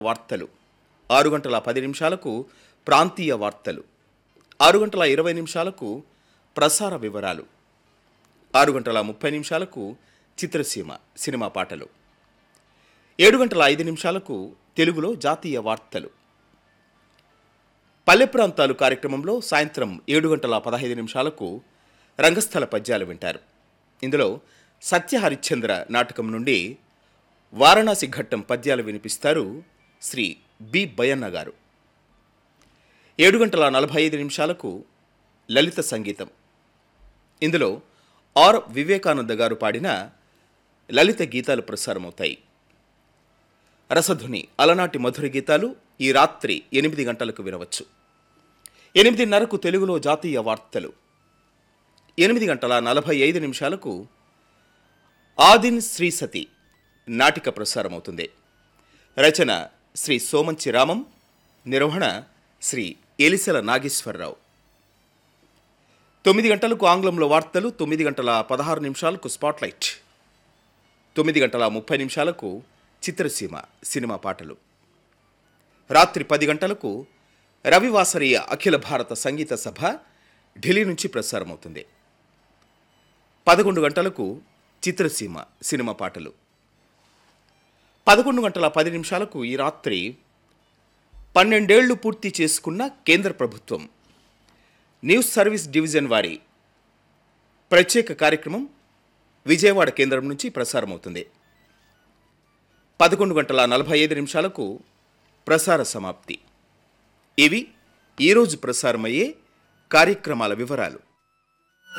వార్తలు ఆరు గంటల పది నిమిషాలకు ప్రాంతీయ వార్తలు ఆరు గంటల ఇరవై నిమిషాలకు ప్రసార వివరాలు ఆరు గంటల ముప్పై నిమిషాలకు చిత్రసీమ సినిమా పాటలు ఏడు గంటల ఐదు నిమిషాలకు తెలుగులో జాతీయ వార్తలు పల్లె ప్రాంతాలు కార్యక్రమంలో సాయంత్రం ఏడు గంటల పదహైదు నిమిషాలకు రంగస్థల పద్యాలు వింటారు ఇందులో సత్య హరిశ్చంద్ర నాటకం నుండి వారణాసి ఘట్టం పద్యాలు వినిపిస్తారు శ్రీ బి బయన్న గారు ఏడు గంటల నలభై ఐదు నిమిషాలకు లలిత సంగీతం ఇందులో ఆర్ వివేకానంద గారు పాడిన లలిత గీతాలు ప్రసారమవుతాయి రసధ్వని అలనాటి మధుర గీతాలు ఈ రాత్రి ఎనిమిది గంటలకు వినవచ్చు ఎనిమిదిన్నరకు తెలుగులో జాతీయ వార్తలు ఎనిమిది గంటల నలభై ఐదు నిమిషాలకు ఆదిన్ శ్రీ సతి నాటిక ప్రసారమవుతుంది రచన శ్రీ సోమంచి రామం నిర్వహణ శ్రీ ఎలిసెల నాగేశ్వరరావు తొమ్మిది గంటలకు ఆంగ్లంలో వార్తలు తొమ్మిది గంటల పదహారు నిమిషాలకు స్పాట్లైట్ తొమ్మిది గంటల ముప్పై నిమిషాలకు చిత్రసీమ సినిమా పాటలు రాత్రి పది గంటలకు రవివాసరీయ అఖిల భారత సంగీత సభ ఢిల్లీ నుంచి ప్రసారమవుతుంది పదకొండు గంటలకు చిత్రసీమ సినిమా పాటలు పదకొండు గంటల పది నిమిషాలకు ఈ రాత్రి పన్నెండేళ్లు పూర్తి చేసుకున్న కేంద్ర ప్రభుత్వం న్యూస్ సర్వీస్ డివిజన్ వారి ప్రత్యేక కార్యక్రమం విజయవాడ కేంద్రం నుంచి ప్రసారమవుతుంది పదకొండు గంటల నలభై ఐదు నిమిషాలకు ప్రసార సమాప్తి ఇవి ఈరోజు ప్రసారమయ్యే కార్యక్రమాల వివరాలు